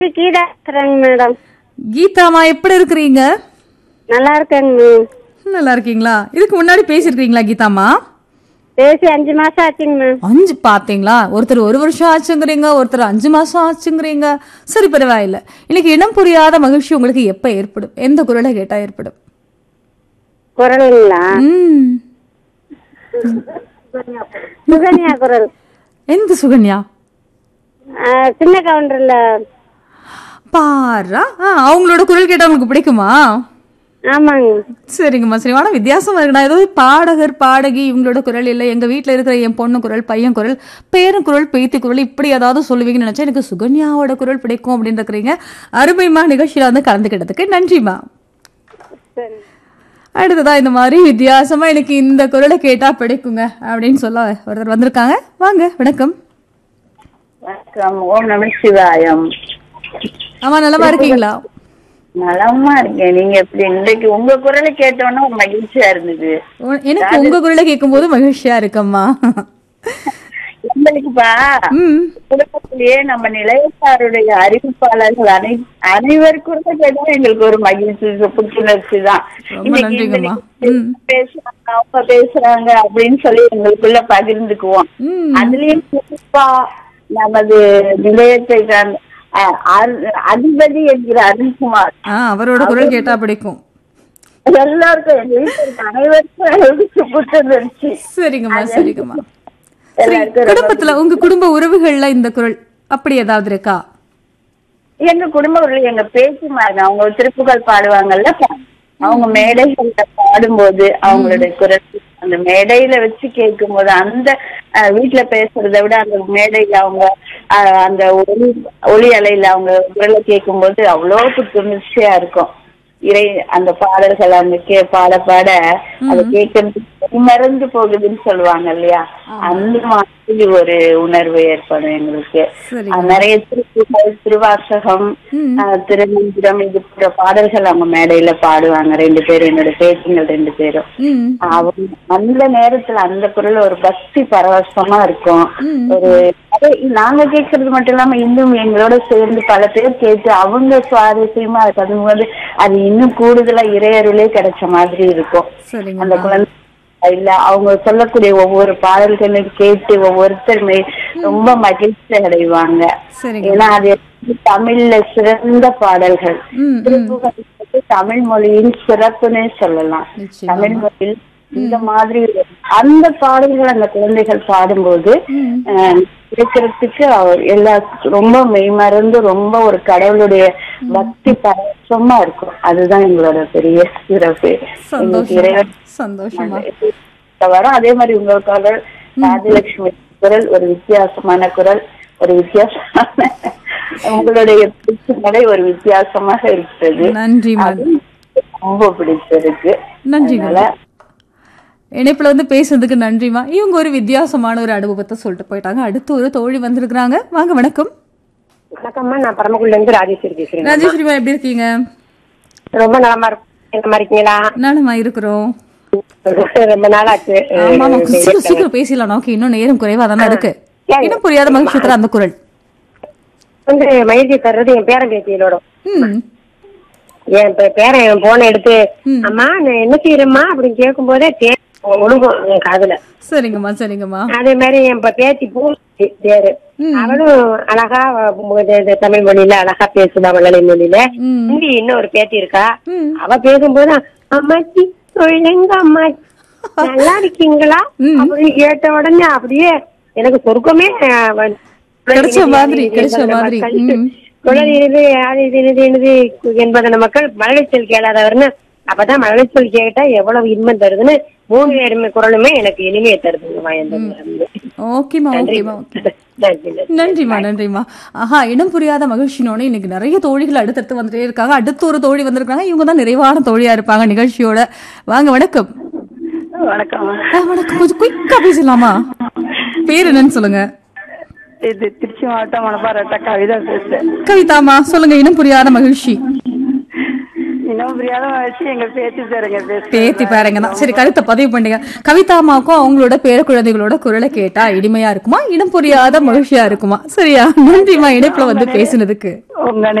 கீதா பேசுறேங்க மேடம் கீதாமா எப்படி இருக்கிறீங்க நல்லா இருக்கேங்க மேம் நல்லா இருக்கீங்களா இதுக்கு முன்னாடி பேசியிருக்கீங்களா கீதாமா பேசி அஞ்சு மாசம் ஆச்சுங்க மேம் அஞ்சு பாத்தீங்களா ஒருத்தர் ஒரு வருஷம் ஆச்சுங்கிறீங்க ஒருத்தர் அஞ்சு மாசம் ஆச்சுங்கிறீங்க சரி பரவாயில்ல இன்னைக்கு இனம் புரியாத மகிழ்ச்சி உங்களுக்கு எப்ப ஏற்படும் எந்த குரலை கேட்டா ஏற்படும் குரலுங்களா ம் சுகன்யா குரல் எந்த சுகன்யா ஆ, சின்ன கவுண்டர்ல பாரா ஆ, அவங்களோட குரல் கேட்டா உங்களுக்கு பிடிக்குமா ஆமாங்க சரிங்கம்மா சரி ஆனா வித்தியாசமா இருக்கு நான் ஏதோ பாடகர் பாடகி இவங்களோட குரல் இல்லை எங்க வீட்ல இருக்கிற என் பொண்ணு குரல் பையன் குரல் பேரன் குரல் பேத்தி குரல் இப்படி ஏதாவது சொல்லுவீங்கன்னு நினைச்சா எனக்கு சுகன்யாவோட குரல் பிடிக்கும் அப்படின்னு இருக்கிறீங்க அருமைமா நிகழ்ச்சியில வந்து கலந்துக்கிட்டதுக்கு நன்றிமா சரி அடுத்ததா இந்த மாதிரி வித்தியாசமா எனக்கு இந்த குரலை கேட்டா பிடிக்குங்க அப்படின்னு சொல்ல ஒருத்தர் வந்திருக்காங்க வாங்க வணக்கம் வணக்கம் ஓம் நம சிவாயம் ஆமா நலமா இருக்கீங்களா நலமா இருக்கேன் நீங்க எப்படி இன்னைக்கு உங்க குரலை கேட்டோன்னா மகிழ்ச்சியா இருந்தது உ- எனக்கு உங்க குரலை கேட்கும்போது மகிழ்ச்சியா இருக்கம்மா எங்களுக்குப்பா ம் குடும்பத்திலேயே நம்ம நிலையத்தாருடைய அறிவிப்பாளர்கள் அனை அனைவருக்கும் கேட்டா எங்களுக்கு ஒரு மகிழ்ச்சி புத்துணர்ச்சி தான் ரொம்ப இன்னைக்கு நன்றிங்கம்மா. இந்த ம். பேசுறாங்க அவங்க பேசுறாங்க அப்படின்னு சொல்லி எங்களுக்குள்ள பகிர்ந்துக்குவோம் ம் அதுலயும் குறிப்பா நமது நிலையத்தை சார்ந்த, அஹ், அரு- அதிபதி என்கிற அருண்குமார் ஆ அவரோட குரல் கேட்டா பிடிக்கும் எல்லாருக்கும் எங்க வீட்டுல இருக்க அனைவருக்கும் எழுதிச்சு புத்துணர்ச்சி சரிங்கம்மா சரிங்கம்மா சரி எல்லாருக்கும் ரொம்ப குடும்பத்துல உங்க குடும்ப உறவுகள்ல இந்த குரல் அப்படி ஏதாவது இருக்கா எங்க குடும்ப உள்ள எங்க பேச்சுமாங்க அவங்க திருப்புகள் பாடுவாங்கல்ல அவங்க மேடைகள்ல பாடும்போது அவங்களுடைய குரல் அந்த மேடையில வச்சு கேட்கும் போது அந்த அஹ், வீட்டுல பேசுறதை விட அந்த மேடையில அவங்க அஹ், அந்த ஒளி ஒளி அலையில அவங்க குரலை கேட்கும் போது அவ்வளோ புத்துணர்ச்சியா இருக்கும் இறை அந்த பாடல்கள் அந்த கே பாட பாட அதை கேட்கறதுக்கு மறந்து போகுதுன்னு சொல்லுவாங்க இல்லையா அந்த மாதிரி ஒரு உணர்வு ஏற்படும் எங்களுக்கு சரிங்க. அஹ் நிறைய திருப்புகள் திருவாசகம் ம். அஹ் திருமந்திரம் இது போன்ற பாடல்கள் அவங்க மேடையில பாடுவாங்க ரெண்டு பேரும் என்னோட பேச்சுங்கள் ரெண்டு பேரும் ம் அவங்க அந்த நேரத்துல அந்த குரல் ஒரு பக்தி பரவசமா இருக்கும் ம். ஒரு அது நாங்க கேட்கறது மட்டும் இல்லாம இன்னும் எங்களோட சேர்ந்து பல பேர் கேட்டு அவங்க சுவாரஸ்யமா அது பண்ணும்போது அது இன்னும் கூடுதலா இறையருளே கிடைச்ச மாதிரி இருக்கும் அந்த சரிங்கம்மா குழந்தை இல்ல அவங்க சொல்லக்கூடிய ஒவ்வொரு பாடல்களையும் கேட்டு ஒவ்வொருத்தருமே ரொம்ப மகிழ்ச்சி அடைவாங்க சரிங்க ஏன்னா அது தமிழ்ல சிறந்த பாடல்கள் ம் ம் திருப்புகழ் வந்து தமிழ் மொழியின் சிறப்புன்னே சொல்லலாம் நிச்சயமா தமிழ் மொழியில் இந்த மாதிரி ஒரு- அந்த பாடல்கள் அந்த குழந்தைகள் பாடும்போது ம் அஹ், கேட்கறதுக்கு அவர் எல்லா ரொம்ப மெய்மறந்து ரொம்ப ஒரு கடவுளுடைய பக்தி பரவசமா இருக்கும் அதுதான் எங்களோட பெரிய சிறப்பு எங்களுக்கு சந்தோஷம் இறைவன் சந்தோஷமா வரும் அதே மாதிரி உங்க குரல் ராஜலட்சுமி குரல் ஒரு வித்தியாசமான குரல் ஒரு வித்தியாசமான உங்களுடைய பேச்சு நடை ஒரு வித்தியாசமாக இருக்கிறது நன்றிம்மா அது ரொம்ப பிடிச்சிருக்கு நன்றிங்க அதனால இணைப்புல வந்து பேசுறதுக்கு நன்றிமா இவங்க ஒரு வித்தியாசமான ஒரு அனுபவத்தை சொல்லிட்டு போயிட்டாங்க அடுத்து ஒரு தோழி வந்திருக்கிறாங்க வாங்க வணக்கம் வணக்கம்மா நான் பரமக்குடில இருந்து ராஜேஸ்வரி பேசுறேன் ராஜேஸ்வரிமா எப்படி இருக்கீங்க ரொம்ப நலமா இருக்கு நலமா இருக்கீங்களா நலமா இருக்கிறோம் ரொம்ப நாள் ஆச்சு ஆமா ஆமா சீக்கிரம் சீக்கிரம் பேசலாம் நமக்கு இன்னும் நேரம் குறைவா தானே இருக்கு இன்னும் புரியாத மகிழ்ச்சியத்துல அந்த குரல் வந்து மகிழ்ச்சி தர்றது என் பேரன் பேத்தியலோட ம் என் பே- பேரன் என் போனை எடுத்து அம்மா நான் என்ன செய்யறேம்மா அப்படின்னு கேட்கும் போதே தே ஒழுகும் என் காதுல சரிங்கம்மா சரிங்கம்மா அதே மாதிரி என் பே- பேத்தி பூ பேரு அவளும் அழகா அஹ், இது- இது தமிழ் மொழியில அழகா பேசுதா மழலை மொழியில ம் ஹிந்தி இன்னும் ஒரு பேத்தி இருக்கா ம் அவ பேசும்போது அம்மாச்சி சொல்லுங்க அம்மாச்சி நல்லா இருக்கீங்களா அப்படின்னு கேட்ட உடனே அப்படியே எனக்கு சொர்க்கமே அஹ், வந்து- கிடைச்ச மாதிரி, இது கிடைச்ச என்பதன மாதிரி. மக்கள், ம். குழல் இனிது அது இது இனிது இனிது என்பதன மக்கள் மழலைச்சொல் கேளாதவர்னு அப்பதான் மழலைச்சொல் கேட்டா எவ்வளவு இன்பம் தருதுன்னு மூணு பேருமே குரலுமே எனக்கு இனிமையை தருதுங்கம்மா எந்த இருந்து. ஓகேமா ஓகேமா நன்றி நன்றி நன்றிம்மா நன்றிம்மா ஆஹா இடம் புரியாத மகிழ்ச்சினோட இன்னைக்கு நிறைய தோழிகள் அடுத்தடுத்து வந்துட்டே இருக்காங்க அடுத்து ஒரு தோழி வந்திருக்காங்க இவங்க தான் நிறைவான தோழியா இருப்பாங்க நிகழ்ச்சியோட வாங்க வணக்கம் வணக்கம் ஆ, வணக்கம் கொஞ்சம் குயிக்கா பேசலாமா பேர் என்னன்னு சொல்லுங்க இது திருச்சி மாவட்டம் மணப்பாறை கவிதா பேசுறேன் கவிதாமா சொல்லுங்க இனம் புரியாத மகிழ்ச்சி இனம் புரியாத வச்சு எங்க பேத்தி தருங்க பேத்தி பாருங்க தான் சரி கருத்தை பதிவு பண்ணுங்க கவிதா அம்மாவுக்கும் அவங்களோட பேர குழந்தைகளோட குரலை கேட்டா இனிமையா இருக்குமா இனம் புரியாத மகிழ்ச்சியா இருக்குமா சரியா நன்றிமா இணைப்புல வந்து பேசினதுக்கு உங்க